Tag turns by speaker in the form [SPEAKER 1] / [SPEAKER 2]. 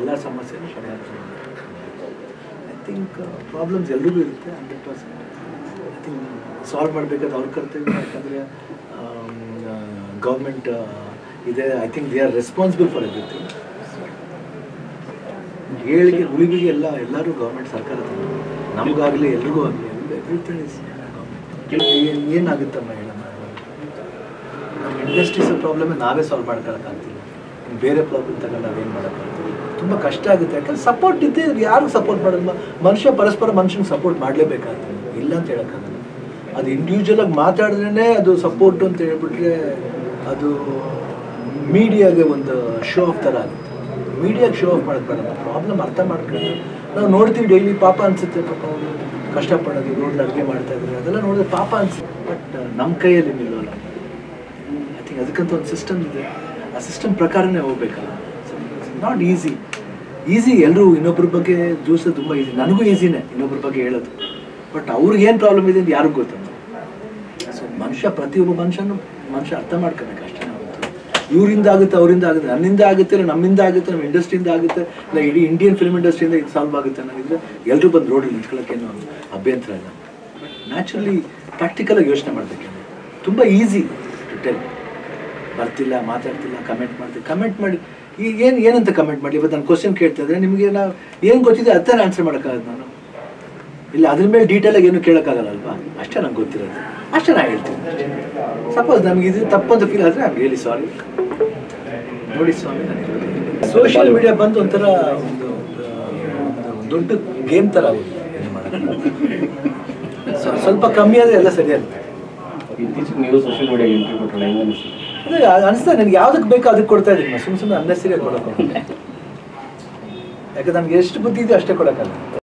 [SPEAKER 1] ಎಲ್ಲ ಸಮಸ್ಯೆನೂ ಪರಿಹಾರ I think problems ಎಲ್ರಿಗೂ ಇರುತ್ತೆ hundred percent I think solve ಮಾಡಬೇಕಾದ್ರೆ ಅವ್ರ ಕರ್ತವ್ಯ ಯಾಕಂದರೆ ಗೌರ್ಮೆಂಟ್ ಇದೆ I think they are responsible for everything ಏಳಿಗೆ ಉಳಿವಿಗೆ ಎಲ್ಲ ಎಲ್ಲರೂ ಗೌರ್ಮೆಂಟ್ ಸರ್ಕಾರ ನಮಗಾಗಲಿ ಎಲ್ರಿಗೂ ಆಗಲಿ ಎವ್ರಿಥಿಂಗ್ ಇಸ್ ಏನಾಗುತ್ತಮ್ಮ ಹೇಳಮ್ಮ ನಮ್ಮ ಇಂಡಸ್ಟ್ರೀಸ್ ಪ್ರಾಬ್ಲಮ್ ನಾವೇ ಸಾಲ್ವ್ ಮಾಡ್ಕೊಳಕ್ಕಾಗ್ತಿಲ್ಲ ಇನ್ನು ಬೇರೆ ಪ್ರಾಬ್ಲಮ್ ತಗೊಂಡು ನಾವೇನು ಮಾಡೋಕ್ಕಾಗ್ತಿಲ್ಲ ತುಂಬ ಕಷ್ಟ ಆಗುತ್ತೆ ಯಾಕಂದ್ರೆ ಸಪೋರ್ಟ್ ಇದ್ದೇ ಯಾರು ಸಪೋರ್ಟ್ ಮಾಡಲ್ಲ ಮನುಷ್ಯ ಪರಸ್ಪರ ಮನುಷ್ಯನಿಗೆ ಸಪೋರ್ಟ್ ಮಾಡಲೇಬೇಕಾಗ್ತದೆ ಇಲ್ಲ ಅಂತ ಹೇಳೋಕ್ಕಾಗಲ್ಲ ಅದು ಇಂಡಿವಿಜುವಲ್ ಆಗಿ ಮಾತಾಡಿದ್ರೇ ಅದು ಸಪೋರ್ಟ್ ಅಂತ ಹೇಳ್ಬಿಟ್ರೆ ಅದು ಮೀಡಿಯಾಗೆ ಒಂದು ಶೋ ಆಫ್ ಥರ ಆಗುತ್ತೆ ಮೀಡಿಯಾಗೆ ಶೋ ಆಫ್ ಮಾಡೋದು ಬೇಡ ಪ್ರಾಬ್ಲಮ್ ಅರ್ಥ ಮಾಡ್ಕೊಂಡು ನಾವು ನೋಡ್ತೀವಿ ಡೈಲಿ ಪಾಪ ಅನ್ಸುತ್ತೆ ಪಾಪ ಅವರು ಕಷ್ಟಪಡೋದು ರೋಡ್ ಅಡುಗೆ ಮಾಡ್ತಾ ಇದ್ದಾರೆ ಅದೆಲ್ಲ ನೋಡಿದ್ರೆ ಪಾಪ ಅನ್ಸುತ್ತೆ ಬಟ್ ನಮ್ಮ ಕೈಯಲ್ಲಿ ನಿಲ್ಲೋಲ್ಲ ಐ ಥಿಂಕ್ ಅದಕ್ಕಂತ ಒಂದು ಸಿಸ್ಟಮ್ ಇದೆ ಆ ಸಿಸ್ಟಮ್ ಪ್ರಕಾರನೇ ಹೋಗ್ಬೇಕಲ್ಲ ನಾಟ್ ಈಸಿ ಈಸಿ ಎಲ್ಲರೂ ಇನ್ನೊಬ್ಬರ ಬಗ್ಗೆ ಜೂಸೋದು ತುಂಬ ಈಸಿ ನನಗೂ ಈಸಿನೇ ಇನ್ನೊಬ್ಬರ ಬಗ್ಗೆ ಹೇಳೋದು ಬಟ್ ಅವ್ರಿಗೆ ಏನು ಪ್ರಾಬ್ಲಮ್ ಇದೆ ಅಂತ ಯಾರಿಗೂ ಗೊತ್ತಲ್ಲ ಸೊ ಮನುಷ್ಯ ಪ್ರತಿಯೊಬ್ಬ ಮನುಷ್ಯನು ಮನುಷ್ಯ ಅರ್ಥ ಮಾಡ್ಕೋಬೇಕು ಅಷ್ಟೇ ನಾವು ಇವರಿಂದ ಆಗುತ್ತೆ ಅವರಿಂದ ಆಗುತ್ತೆ ನನ್ನಿಂದ ಆಗುತ್ತೆ ಇಲ್ಲ ನಮ್ಮಿಂದ ಆಗುತ್ತೆ ನಮ್ಮ ಇಂಡಸ್ಟ್ರಿಯಿಂದ ಆಗುತ್ತೆ ಇಲ್ಲ ಇಡೀ ಇಂಡಿಯನ್ ಫಿಲ್ಮ್ ಇಂಡಸ್ಟ್ರಿಯಿಂದ ಇದು ಸಾಲ್ವ್ ಆಗುತ್ತೆ ಅನ್ನೋದಿದ್ರೆ ಎಲ್ಲರೂ ಬಂದು ರೋಡಲ್ಲಿ ನಿಂತ್ಕೊಳ್ಳೋಕ್ಕೇನು ಅಭ್ಯಂತರ ಇಲ್ಲ ನ್ಯಾಚುರಲಿ ಪ್ರಾಕ್ಟಿಕಲಾಗಿ ಯೋಚನೆ ಮಾಡಬೇಕು ತುಂಬ ಈಸಿ ಟು ಟೆಲ್ ಬರ್ತಿಲ್ಲ ಮಾತಾಡ್ತಿಲ್ಲ ಕಮೆಂಟ್ ಮಾಡ್ತೀವಿ ಕಮೆಂಟ್ ಮಾಡಿ ಈಗ ಏನು ಏನಂತ ಕಮೆಂಟ್ ಮಾಡಲಿ ಇವತ್ತು ನಾನು ಕ್ವಶನ್ ಕೇಳ್ತಾ ಇದ್ರೆ ನಿಮಗೆ ನಾವು ಏನು ಗೊತ್ತಿದೆ ಅದನ್ನ ಆನ್ಸರ್ ಮಾಡೋಕ್ಕಾಗದು ನಾನು ಇಲ್ಲ ಅದ್ರ ಮೇಲೆ ಡೀಟೇಲಾಗಿ ಏನು ಕೇಳೋಕ್ಕಾಗಲ್ಲ ಅಲ್ವಾ ಅಷ್ಟೇ ನಂಗೆ ಗೊತ್ತಿರೋದು ಅಷ್ಟೇ ನಾನು ಹೇಳ್ತೀನಿ ಸಪೋಸ್ ನಮ್ಗೆ ಇದು ತಪ್ಪು ಅಂತ ಫೀಲ್ ಆದರೆ ನಾನು ಹೇಳಿ ಸಾರಿ ನೋಡಿ ಸ್ವಾಮಿ ಸೋಷಿಯಲ್ ಮೀಡಿಯಾ ಬಂದು ಒಂಥರ ಒಂದು ಒಂದು ದೊಡ್ಡ ಗೇಮ್ ಥರ ಆಗುತ್ತೆ ಏನ್ ಮಾಡೋದು. ಸ್ವ- ಸ್ವಲ್ಪ ಕಮ್ಮಿ ಆದರೆ ಎಲ್ಲ ಸರಿಯಾಗುತ್ತೆ
[SPEAKER 2] ಇತ್ತೀಚೆಗೆ ನೀವು ಸೋಷಿಯಲ್ ಮೀಡಿಯಾಗೆ ಎಂಟ್ರಿ ಕೊಟ್ಟರೆ ಹೆಂಗೆ ಅನಿಸುತ್ತೆ
[SPEAKER 1] ಅದೇ ಅನಿಸ್ತಾ ನನಗೆ ಯಾವ್ದಕ್ಕೆ ಬೇಕೋ ಅದಕ್ಕೆ ಕೊಡ್ತಾ ಇದ್ದೀನಿ ಸುಮ್ಮನೆ ಸುಮ್ಮನೆ ಅನ್ನೆಸರಿಯಾಗಿ ಕೊಡೋಕೆ ಯಾಕಂದ್ರೆ ನನಗೆ ಎಷ್ಟು ಬುದ್ಧಿ ಇದೆ ಅಷ್ಟೇ ಕೊಡೋಕ್ಕಲ್ಲ